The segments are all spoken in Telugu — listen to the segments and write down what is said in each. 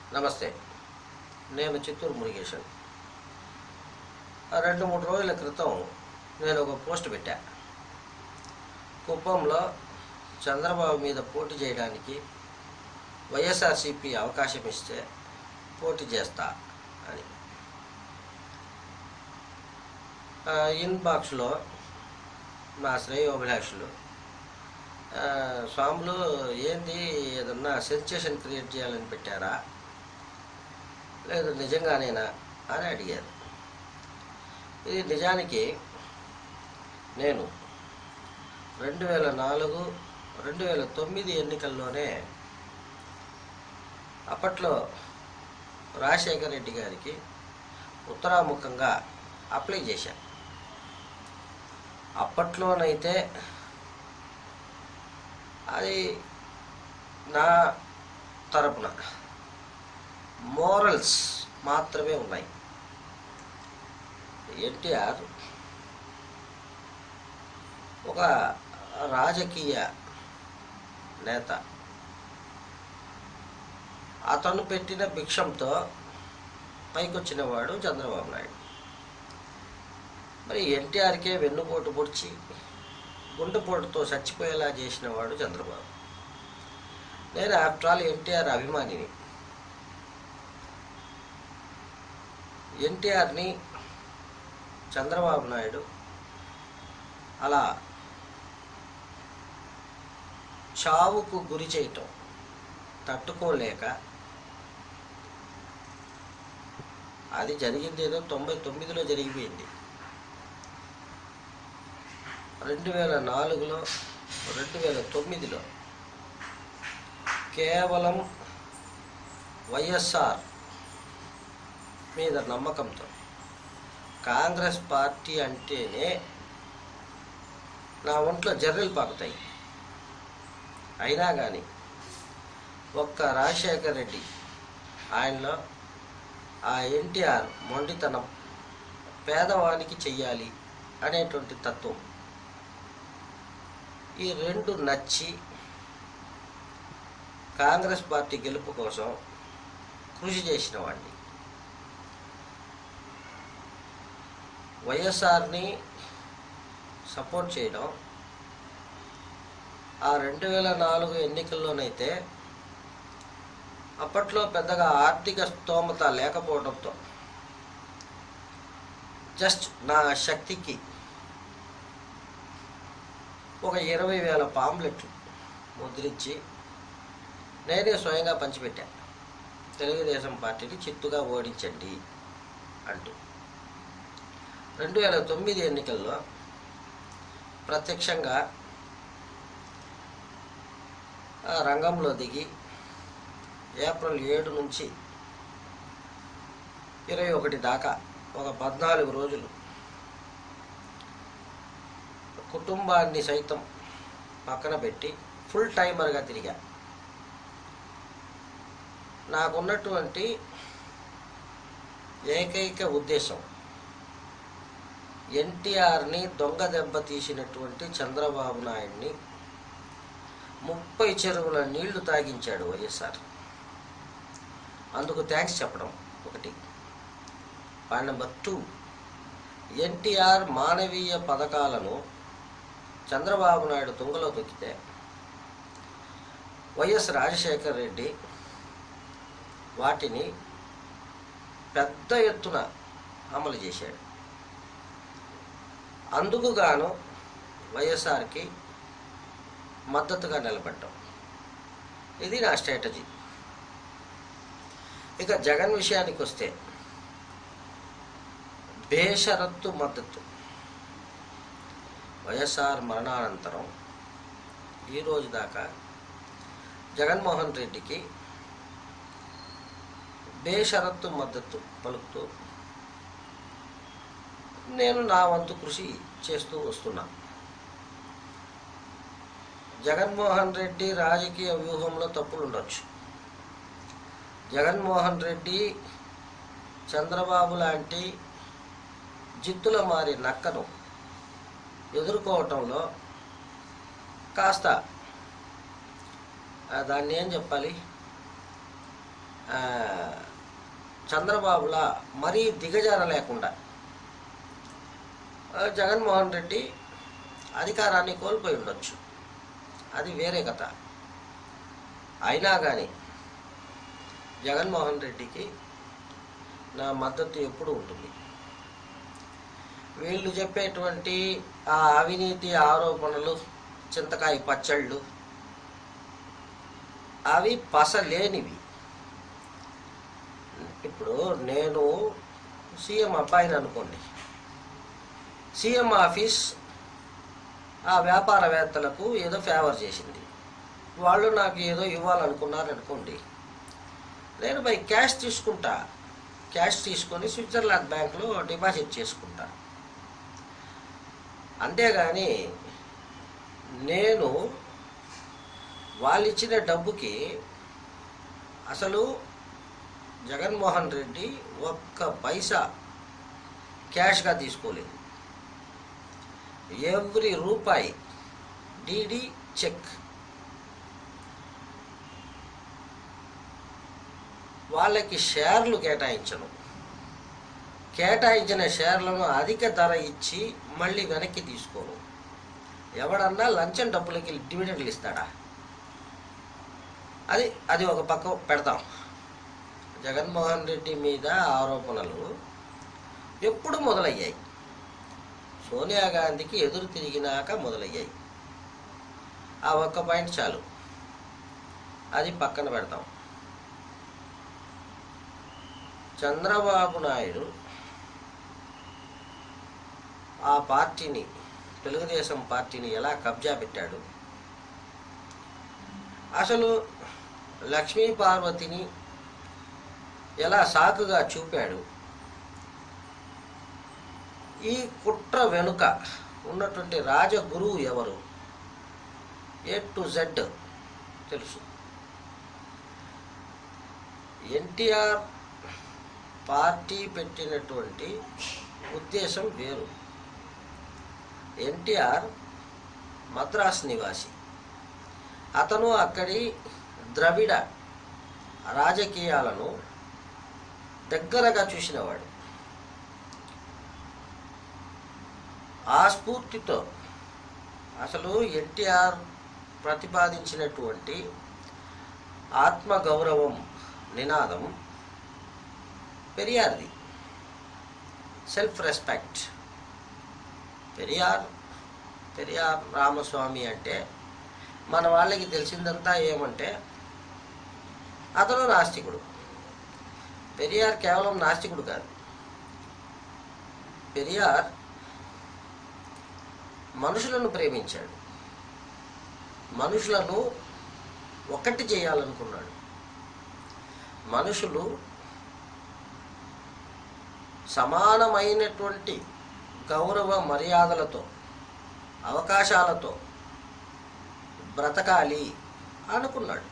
నమస్తే నేను చిత్తూరు మురుగేశన్ రెండు మూడు రోజుల క్రితం నేను ఒక పోస్ట్ పెట్టా కుప్పంలో చంద్రబాబు మీద పోటీ చేయడానికి వైఎస్ఆర్సీపీ అవకాశం ఇస్తే పోటీ చేస్తా అని ఆ, ఇన్బాక్స్లో మా శ్రేయోభిలాషులు ఆ, స్వాములు ఏంది ఏదన్నా సెన్సేషన్ క్రియేట్ చేయాలని పెట్టారా లేదు నిజంగానేనా అని అడిగారు ఇది నిజానికి నేను రెండు వేల నాలుగు రెండు వేల తొమ్మిది ఎన్నికల్లోనే అప్పట్లో రాజశేఖర రెడ్డి గారికి ఉత్తరాముఖంగా అప్లై చేశాను అప్పట్లోనైతే అది నా తరపున మోరల్స్ మాత్రమే ఉన్నాయి ఎన్టీఆర్ ఒక రాజకీయ నేత అతను పెట్టిన భిక్షంతో పైకొచ్చిన వాడు చంద్రబాబు నాయుడు మరి ఎన్టీఆర్కే వెన్నుపోటు పొడిచి గుండెపోటుతో చచ్చిపోయేలా చేసిన వాడు చంద్రబాబు నేను ఆఫ్టర్ ఆల్ ఎన్టీఆర్ అభిమానిని ఎన్టీఆర్ని చంద్రబాబు నాయుడు అలా చావుకు గురి చేయటం తట్టుకోలేక అది జరిగింది ఏదో తొంభై తొమ్మిదిలో జరిగిపోయింది రెండు వేల నాలుగులో రెండు వేల తొమ్మిదిలో కేవలం వైఎస్ఆర్ మీద నమ్మకంతో కాంగ్రెస్ పార్టీ అంటేనే నా ఒంట్లో జర్రెలు పాకుతాయి అయినా కానీ ఒక్క రాజశేఖర్ రెడ్డి ఆయనలో ఆ ఎన్టీఆర్ మొండితనం పేదవానికి చెయ్యాలి అనేటువంటి తత్వం ఈ రెండు నచ్చి కాంగ్రెస్ పార్టీ గెలుపు కోసం కృషి చేసిన వాడిని వైఎస్ఆర్ని సపోర్ట్ చేయడం ఆ రెండు వేల నాలుగు ఎన్నికల్లోనైతే అప్పట్లో పెద్దగా ఆర్థిక స్తోమత లేకపోవడంతో జస్ట్ నా శక్తికి ఒక ఇరవై వేల పాంప్లెట్లు ముద్రించి నేనే స్వయంగా పంచిపెట్టా తెలుగుదేశం పార్టీని చిత్తుగా ఓడించండి అంటూ రెండు వేల తొమ్మిది ఎన్నికల్లో ప్రత్యక్షంగా ఆ రంగంలో దిగి ఏప్రిల్ ఏడు నుంచి ఇరవై ఒకటి దాకా ఒక పద్నాలుగు రోజులు కుటుంబాన్ని సైతం పక్కన పెట్టి ఫుల్ టైమర్గా తిరిగా నాకున్నటువంటి ఏకైక ఉద్దేశం ఎన్టీఆర్ని దొంగ దెబ్బ తీసినటువంటి చంద్రబాబు నాయుడిని ముప్పై చెరువుల నీళ్లు తాగించాడు వైఎస్ఆర్ అందుకు థ్యాంక్స్ చెప్పడం ఒకటి పాయింట్ నెంబర్ టూ ఎన్టీఆర్ మానవీయ పథకాలను చంద్రబాబు నాయుడు తుంగలో తొక్కితే వైఎస్ రాజశేఖర్ రెడ్డి వాటిని పెద్ద ఎత్తున అమలు చేశాడు అందుకు గాను వైఎస్ఆర్కి మద్దతుగా నిలబడ్డాం ఇది నా స్ట్రాటజీ ఇక జగన్ విషయానికి వస్తే బేషరత్తు మద్దతు వైఎస్ఆర్ మరణానంతరం ఈ రోజు దాకా జగన్మోహన్ రెడ్డికి బేషరత్తు మద్దతు పలుకుతూ నేను నా వంతు కృషి చేస్తూ వస్తున్నా జగన్మోహన్ రెడ్డి రాజకీయ వ్యూహంలో తప్పులు ఉండొచ్చు జగన్మోహన్ రెడ్డి చంద్రబాబు లాంటి జిత్తుల మారి నక్కను ఎదుర్కోవటంలో కాస్త ఆ, దాన్ని ఏం చెప్పాలి ఆ, చంద్రబాబులా మరీ దిగజార లేకుండా ఆ, జగన్మోహన్ రెడ్డి అధికారాన్ని కోల్పోయి ఉండొచ్చు అది వేరే కథ అయినా కానీ జగన్మోహన్ రెడ్డికి నా మద్దతు ఎప్పుడు ఉంటుంది వీళ్ళు చెప్పేటువంటి ఆ అవినీతి ఆరోపణలు చింతకాయ పచ్చళ్ళు అవి పసలేనివి ఇప్పుడు నేను సీఎం అబ్బాయిని అనుకోండి సీఎం ఆఫీస్ ఆ వ్యాపారవేత్తలకు ఏదో ఫేవర్ చేసింది వాళ్ళు నాకు ఏదో ఇవ్వాలనుకున్నారు అనుకోండి నేను బై క్యాష్ తీసుకుంటా క్యాష్ తీసుకొని స్విట్జర్లాండ్ బ్యాంక్లో డిపాజిట్ చేసుకుంటా అంతేగాని నేను వాళ్ళు ఇచ్చిన డబ్బుకి అసలు జగన్మోహన్ రెడ్డి ఒక్క పైసా క్యాష్గా తీసుకోలేదు ఎవ్రీ రూపాయి డీడీ చెక్ వాళ్ళకి షేర్లు కేటాయించను కేటాయించిన షేర్లను అధిక ధర ఇచ్చి మళ్ళీ వెనక్కి తీసుకోను ఎవడన్నా లంచం డబ్బులకి డివిడెండ్లు ఇస్తాడా అది అది ఒక పక్క పెడతాం జగన్మోహన్ రెడ్డి మీద ఆరోపణలు ఎప్పుడు మొదలయ్యాయి సోనియా గాంధీకి ఎదురు తిరిగినాక మొదలయ్యాయి ఆ ఒక్క పాయింట్ చాలు అది పక్కన పెడతాం చంద్రబాబు నాయుడు ఆ పార్టీని తెలుగుదేశం పార్టీని ఎలా కబ్జా పెట్టాడు అసలు లక్ష్మీ పార్వతిని ఎలా సాకుగా చూపాడు ఈ కుట్ర వెనుక ఉన్నటువంటి రాజగురువు ఎవరు ఏ టు జెడ్ తెలుసు ఎన్టీఆర్ పార్టీ పెట్టినటువంటి ఉద్దేశం వేరు ఎన్టీఆర్ మద్రాస్ నివాసి అతను అక్కడి ద్రవిడ రాజకీయాలను దగ్గరగా చూసినవాడు ఆ స్ఫూర్తితో అసలు ఎన్టీఆర్ ప్రతిపాదించినటువంటి ఆత్మగౌరవం నినాదం పెరియార్ది సెల్ఫ్ రెస్పెక్ట్ పెరియార్ పెరియార్ రామస్వామి అంటే మన వాళ్ళకి తెలిసిందంతా ఏమంటే అతను నాస్తికుడు పెరియార్ కేవలం నాస్తికుడు కాదు పెరియార్ మనుషులను ప్రేమించాడు మనుషులను ఒక్కటి చేయాలనుకున్నాడు మనుషులు సమానమైనటువంటి గౌరవ మర్యాదలతో అవకాశాలతో బ్రతకాలి అనుకున్నాడు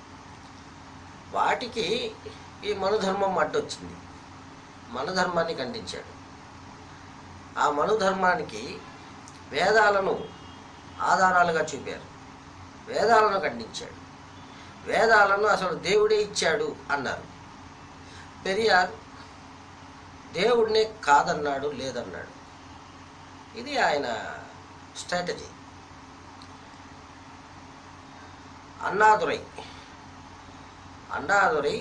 వాటికి ఈ మనుధర్మం అడ్డొచ్చింది మనుధర్మాన్ని ఖండించాడు ఆ మనుధర్మానికి వేదాలను ఆధారాలుగా చూపారు వేదాలను ఖండించాడు వేదాలను అసలు దేవుడే ఇచ్చాడు అన్నారు పెరియార్ దేవుడినే కాదన్నాడు లేదన్నాడు ఇది ఆయన స్ట్రాటజీ అన్నాదురై అన్నాదురై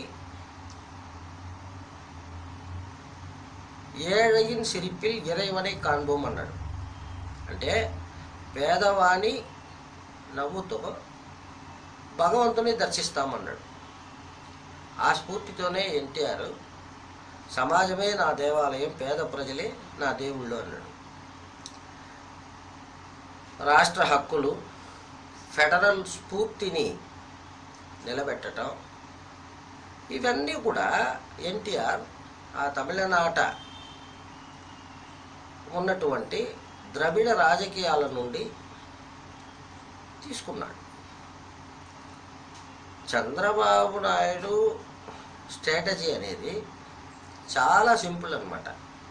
ఏழையின் సిరిపిల్ ఇరైవனை కాన్బోం అన్నాడు అంటే పేదవాణి నవ్వుతో భగవంతుని దర్శిస్తామన్నాడు ఆ స్ఫూర్తితోనే ఎన్టీఆర్ సమాజమే నా దేవాలయం పేద ప్రజలే నా దేవుళ్ళు అన్నాడు రాష్ట్ర హక్కులు ఫెడరల్ స్ఫూర్తిని నిలబెట్టడం ఇవన్నీ కూడా ఎన్టీఆర్ ఆ తమిళనాట ఉన్నటువంటి ద్రవిడ రాజకీయాల నుండి తీసుకున్నాడు చంద్రబాబు నాయుడు స్ట్రాటజీ అనేది చాలా సింపుల్ అనమాట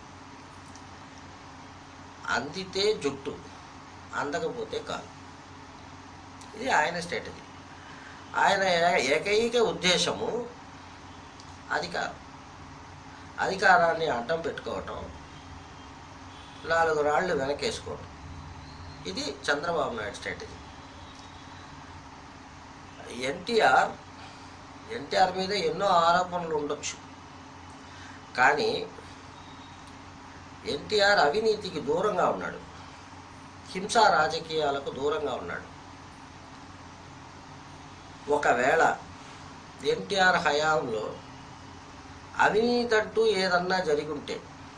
అందితే జుట్టు అందకపోతే కాదు ఇది ఆయన స్ట్రాటజీ ఆయన ఏ- ఏకైక ఉద్దేశము అధికారం అధికారాన్ని అడ్డం పెట్టుకోవటం నాలుగు రాళ్ళు వెనకేసుకోవటం ఇది చంద్రబాబు నాయుడు స్ట్రాటజీ ఎన్టీఆర్ ఎన్టీఆర్ మీద ఎన్నో ఆరోపణలు ఉండొచ్చు కానీ ఎన్టీఆర్ అవినీతికి దూరంగా ఉన్నాడు హింసా రాజకీయాలకు దూరంగా ఉన్నాడు ఒకవేళ ఎన్టీఆర్ హయాంలో అవినీతి అంటూ ఏదన్నా జరిగుంటే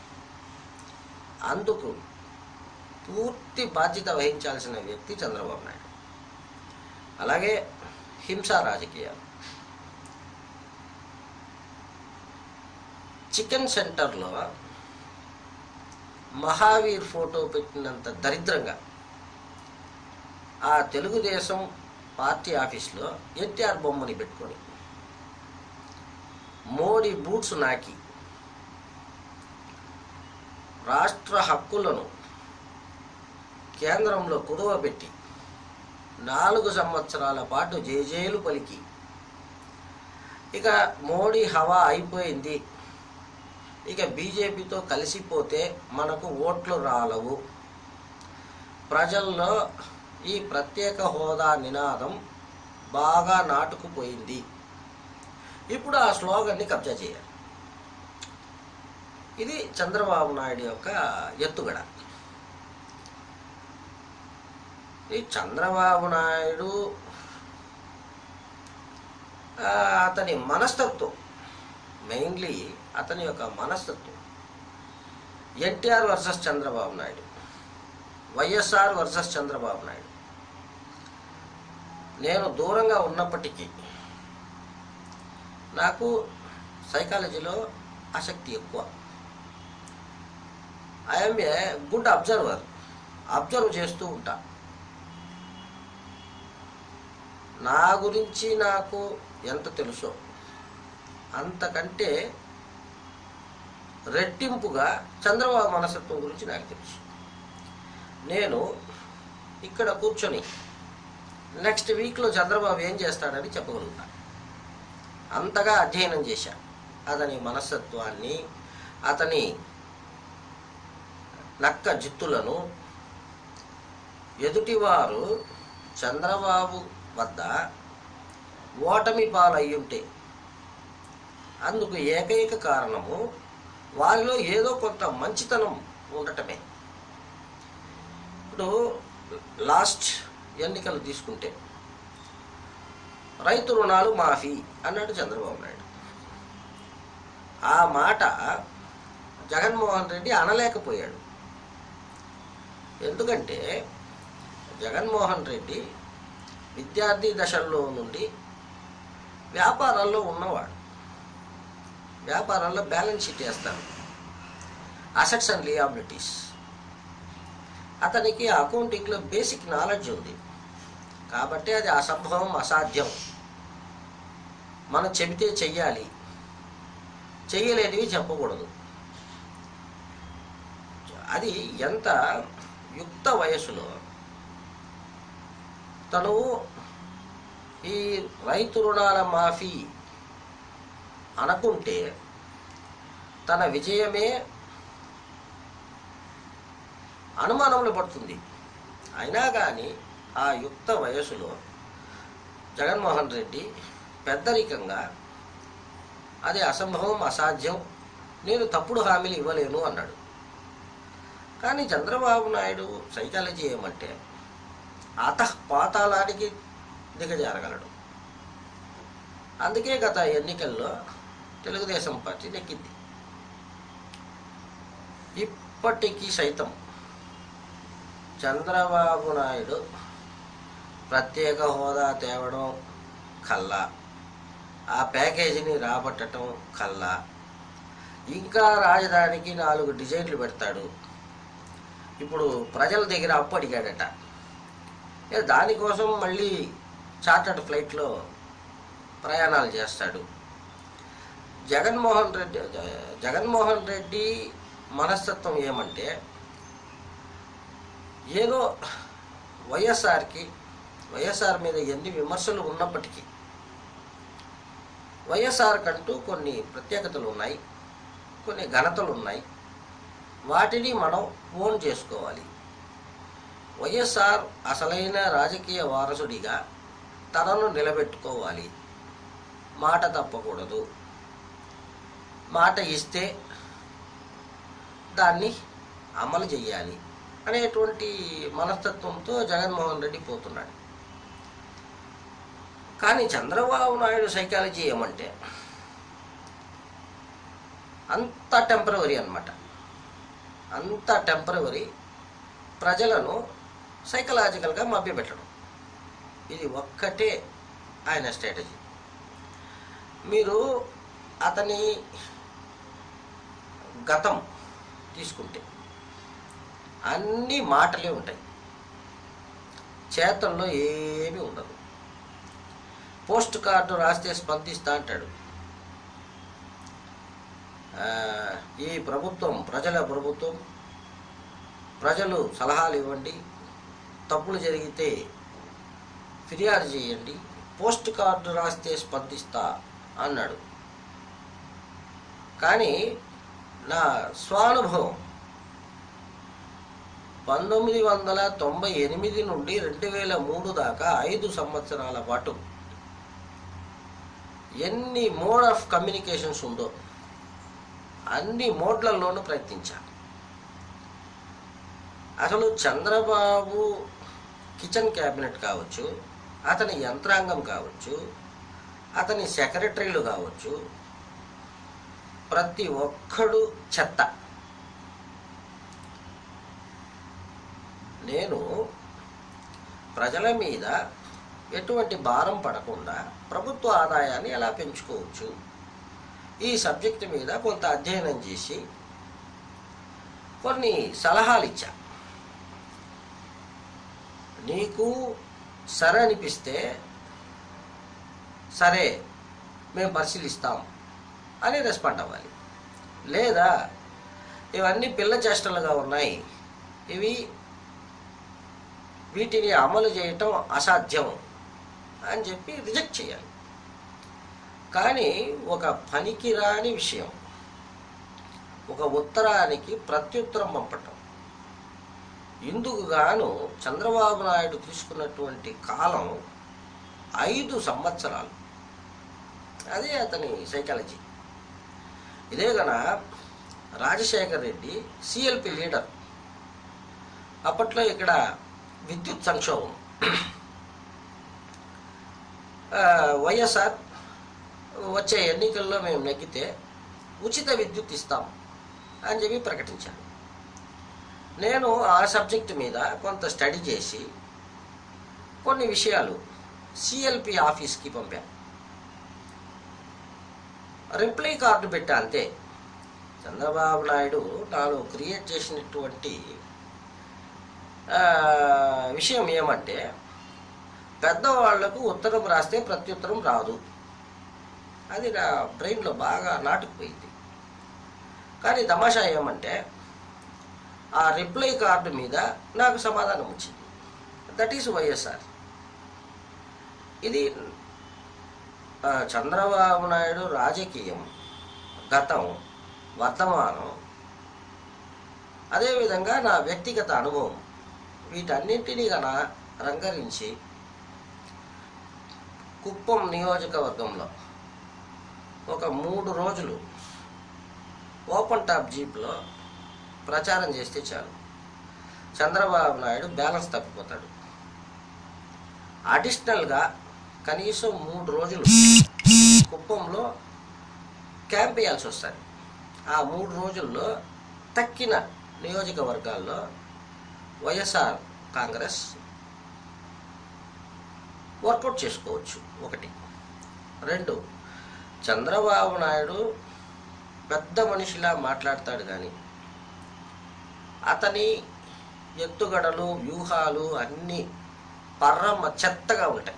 అందుకు పూర్తి బాధ్యత వహించాల్సిన వ్యక్తి చంద్రబాబు నాయుడు అలాగే హింసా రాజకీయాలు చికెన్ సెంటర్లో మహావీర్ ఫోటో పెట్టినంత దరిద్రంగా ఆ తెలుగుదేశం పార్టీ ఆఫీస్లో ఎన్టీఆర్ బొమ్మని పెట్టుకొని మోడీ బూట్స్ నాకి రాష్ట్ర హక్కులను కేంద్రంలో కుదవబెట్టి నాలుగు సంవత్సరాల పాటు జేజేలు పలికి ఇక మోడీ హవా అయిపోయింది ఇక బీజేపీతో కలిసిపోతే మనకు ఓట్లు రాలవు ప్రజల్లో ఈ ప్రత్యేక హోదా నినాదం బాగా నాటుకుపోయింది ఇప్పుడు ఆ స్లోగన్ని కబ్జా చేయాలి ఇది చంద్రబాబు నాయుడు యొక్క ఎత్తుగడ ఈ చంద్రబాబు నాయుడు ఆ, అతని మనస్తత్వం మెయిన్లీ అతని యొక్క మనస్తత్వం ఎన్టీఆర్ వర్సెస్ చంద్రబాబు నాయుడు వైఎస్ఆర్ వర్సెస్ చంద్రబాబు నాయుడు నేను దూరంగా ఉన్నప్పటికీ నాకు సైకాలజీలో ఆసక్తి ఎక్కువ I'm a good observer observe చేస్తూ ఉంటా నా గురించి నాకు ఎంత తెలుసో అంతకంటే రెట్టింపుగా చంద్రబాబు మనస్తత్వం గురించి నాకు తెలుసు నేను ఇక్కడ కూర్చొని నెక్స్ట్ వీక్లో చంద్రబాబు ఏం చేస్తాడని చెప్పగలుగుతా అంతగా అధ్యయనం చేశా అతని మనస్తత్వాన్ని అతని నక్క జిత్తులను ఎదుటివారు చంద్రబాబు వద్ద ఓటమి పాలయ్యుంటే అందుకు ఏకైక కారణము వారిలో ఏదో కొంత మంచితనం ఉండటమే ఇప్పుడు లాస్ట్ ఎన్నికలు తీసుకుంటే రైతు రుణాలు మాఫీ అన్నాడు చంద్రబాబు నాయుడు ఆ మాట జగన్మోహన్ రెడ్డి అనలేకపోయాడు ఎందుకంటే జగన్మోహన్ రెడ్డి విద్యార్థి దశల్లో నుండి వ్యాపారాల్లో ఉన్నవాడు వ్యాపారాల్లో బ్యాలెన్స్ షీట్ వేస్తాడు అసెట్స్ అండ్ లియాబిలిటీస్ అతనికి అకౌంటింగ్లో బేసిక్ నాలెడ్జ్ ఉంది కాబట్టి అది అసంభవం అసాధ్యం మనం చెబితే చెయ్యాలి చెయ్యలేనివి చెప్పకూడదు అది ఎంత యుక్త వయసులో తను ఈ రైతు రుణాల మాఫీ అనుకుంటే తన విజయమే అనుమానంలో పడుతుంది అయినా కానీ ఆ యుక్త వయసులో జగన్మోహన్ రెడ్డి పెద్దరికంగా అది అసంభవం అసాధ్యం నేను తప్పుడు హామీలు ఇవ్వలేను అన్నాడు కానీ చంద్రబాబు నాయుడు సైకాలజీ ఏమంటే అతః పాతాళానికి దిగజారగలడు అందుకే గత ఎన్నికల్లో తెలుగుదేశం పార్టీ నెక్కింది ఇప్పటికీ సైతం చంద్రబాబు నాయుడు ప్రత్యేక హోదా తేవడం కల్లా ఆ ప్యాకేజీని రాబట్టడం కల్లా ఇంకా రాజధానికి నాలుగు డిజైన్లు పెడతాడు ఇప్పుడు ప్రజల దగ్గర అప్పు అడిగాడట ఏ దానికోసం మళ్ళీ చార్టర్డ్ ఫ్లైట్లో ప్రయాణాలు చేస్తాడు జగన్మోహన్ రెడ్డి జగన్మోహన్ రెడ్డి మనస్తత్వం ఏమంటే ఏదో వైఎస్ఆర్కి వైఎస్ఆర్ మీద ఎన్ని విమర్శలు ఉన్నప్పటికీ వైఎస్ఆర్ కంటూ కొన్ని ప్రత్యేకతలు ఉన్నాయి కొన్ని ఘనతలు ఉన్నాయి వాటిని మనం ఓన్ చేసుకోవాలి వైఎస్ఆర్ అసలైన రాజకీయ వారసుడిగా తనను నిలబెట్టుకోవాలి మాట తప్పకూడదు మాట ఇస్తే దాన్ని అమలు చేయాలి అనేటువంటి మనస్తత్వంతో జగన్మోహన్ రెడ్డి పోతున్నాడు కానీ చంద్రబాబు నాయుడు సైకాలజీ ఏమంటే అంత టెంపరవరీ అన్నమాట అంత టెంపరవరీ ప్రజలను సైకలాజికల్గా మభ్యపెట్టడం ఇది ఒక్కటే ఆయన స్ట్రాటజీ మీరు అతని గతం తీసుకుంటే అన్ని మాటలే ఉంటాయి చేతల్లో ఏమీ ఉండదు పోస్ట్ కార్డు రాస్తే స్పందిస్తా అంటాడు ఆ, ఈ ప్రభుత్వం ప్రజల ప్రభుత్వం ప్రజలు సలహాలు ఇవ్వండి తప్పులు జరిగితే ఫిర్యాదు చేయండి పోస్ట్ కార్డు రాస్తే స్పందిస్తా అన్నాడు కానీ నా స్వానుభవం పంతొమ్మిది వందల తొంభై ఎనిమిది నుండి రెండు వేల మూడు దాకా ఐదు సంవత్సరాల పాటు ఎన్ని మోడ్ ఆఫ్ కమ్యూనికేషన్స్ ఉందో అన్ని మోడ్లలోనూ ప్రయత్నించాను అసలు చంద్రబాబు కిచెన్ క్యాబినెట్ కావచ్చు అతని యంత్రాంగం కావచ్చు అతని సెక్రటరీలు కావచ్చు ప్రతి ఒక్కడు చెత్త నేను ప్రజల మీద ఎటువంటి భారం పడకుండా ప్రభుత్వ ఆదాయాన్ని ఎలా పెంచుకోవచ్చు ఈ సబ్జెక్టు మీద కొంత అధ్యయనం చేసి కొన్ని సలహాలు ఇచ్చా నీకు సరే అనిపిస్తే సరే మేము పరిశీలిస్తాం అని రెస్పాండ్ అవ్వాలి లేదా ఇవన్నీ పిల్ల చేష్టలుగా ఉన్నాయి ఇవి వీటిని అమలు చేయటం అసాధ్యం అని చెప్పి రిజెక్ట్ చేయాలి కానీ ఒక పనికిరాని విషయం ఒక ఉత్తరానికి ప్రత్యుత్తరం పంపటం ఇందుకు గాను చంద్రబాబు నాయుడు తీసుకున్నటువంటి కాలం ఐదు సంవత్సరాలు అదే అతని సైకాలజీ ఇదే గన రాజశేఖర్ రెడ్డి సిఎల్పి లీడర్ అప్పట్లో ఇక్కడ విద్యుత్ సంక్షోభం ఆ, వైఎస్ఆర్ వచ్చే ఎన్నికల్లో మేము నెగ్గితే ఉచిత విద్యుత్ ఇస్తాం అని చెప్పి ప్రకటించాను నేను ఆ సబ్జెక్ట్ మీద కొంత స్టడీ చేసి కొన్ని విషయాలు సిఎల్పి ఆఫీస్కి పంపాను రిప్లై కార్డు పెట్టా అంతే చంద్రబాబు నాయుడు నాలో క్రియేట్ చేసినటువంటి ఆ, విషయం ఏమంటే పెద్దవాళ్లకు ఉత్తరం రాస్తే ప్రత్యుత్తరం రాదు అది నా బ్రెయిన్లో బాగా నాటుకుపోయింది కానీ తమాషా ఏమంటే ఆ రిప్లై కార్డు మీద నాకు సమాధానం వచ్చింది దట్ ఈస్ వైఎస్ఆర్ ఇది ఆ, చంద్రబాబు నాయుడు రాజకీయం గతం వర్తమానం అదేవిధంగా నా వ్యక్తిగత అనుభవం వీటన్నింటినీ గన రంగరించి కుప్పం నియోజకవర్గంలో ఒక మూడు రోజులు ఓపెన్ టాప్ జీప్లో ప్రచారం చేస్తే చాలు చంద్రబాబు నాయుడు బ్యాలెన్స్ తప్పిపోతాడు అడిషనల్గా కనీసం మూడు రోజులు కుప్పంలో క్యాంప్ వేయాల్సి వస్తుంది ఆ మూడు రోజుల్లో తక్కిన నియోజకవర్గాల్లో వైఎస్ఆర్ కాంగ్రెస్ వర్కౌట్ చేసుకోవచ్చు ఒకటి రెండు చంద్రబాబు నాయుడు పెద్ద మనిషిలా మాట్లాడతాడు కానీ అతని ఎత్తుగడలు వ్యూహాలు అన్నీ పర్రమ్మ చెత్తగా ఉంటాయి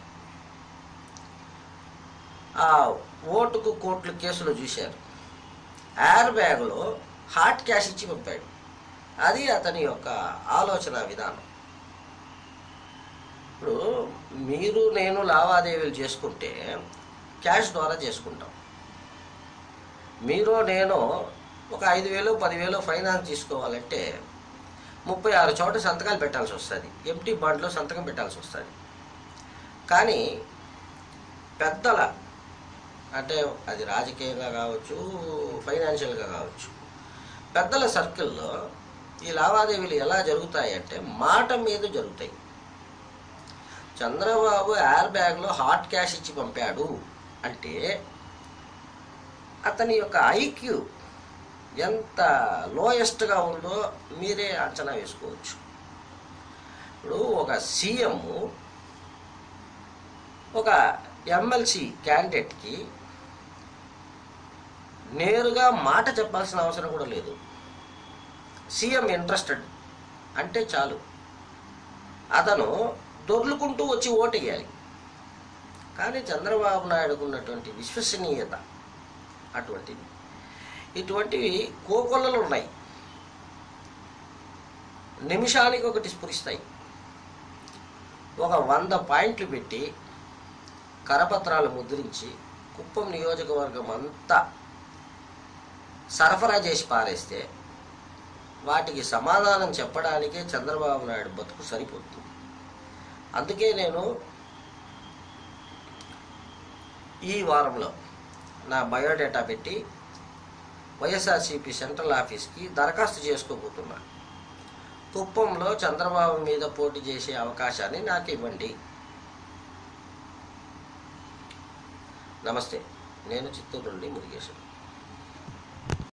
ఆ ఓటుకు కోట్లు కేసులు చూశారు ఎయిర్ బ్యాగ్లో హాట్ క్యాష్ ఇచ్చి పంపాడు అది అతని యొక్క ఆలోచన విధానం ఇప్పుడు మీరు నేను లావాదేవీలు చేసుకుంటే క్యాష్ ద్వారా చేసుకుంటాం మీరు నేను ఒక ఐదు వేలు పదివేలు ఫైనాన్స్ తీసుకోవాలంటే ముప్పై ఆరు చోట సంతకాలు పెట్టాల్సి వస్తుంది ఎంటీ బాండ్లో సంతకం పెట్టాల్సి వస్తుంది కానీ పెద్దల అంటే అది రాజకీయంగా కావచ్చు ఫైనాన్షియల్గా కావచ్చు పెద్దల సర్కిల్లో ఈ లావాదేవీలు ఎలా జరుగుతాయి అంటే మాట మీద జరుగుతాయి చంద్రబాబు ఎయిర్ బ్యాగ్లో హాట్ క్యాష్ ఇచ్చి పంపాడు అంటే అతని యొక్క ఐక్యూ ఎంత లోయెస్ట్గా ఉందో మీరే అంచనా వేసుకోవచ్చు ఇప్పుడు ఒక సీఎం ఒక ఎమ్మెల్సీ క్యాండిడేట్కి నేరుగా మాట చెప్పాల్సిన అవసరం కూడా లేదు సీఎం ఇంట్రెస్టెడ్ అంటే చాలు అతను దొర్లుకుంటూ వచ్చి ఓటేయాలి కానీ చంద్రబాబు నాయుడుకు ఉన్నటువంటి విశ్వసనీయత అటువంటిది ఇటువంటివి కోకొల్లలు ఉన్నాయి నిమిషానికి ఒకటి స్ఫురిస్తాయి ఒక వంద పాయింట్లు పెట్టి కరపత్రాలు ముద్రించి కుప్పం నియోజకవర్గం అంతా సరఫరా చేసి పారేస్తే వాటికి సమాధానం చెప్పడానికే చంద్రబాబు నాయుడు బతుకు సరిపోతుంది అందుకే నేను ఈ వారంలో నా బయోడేటా పెట్టి వైఎస్ఆర్సీపీ సెంట్రల్ ఆఫీస్కి దరఖాస్తు చేసుకోబోతున్నా కుప్పంలో చంద్రబాబు మీద పోటీ చేసే అవకాశాన్ని నాకు ఇవ్వండి నమస్తే నేను చిత్తూరు నుండి మురుగేశ్వరం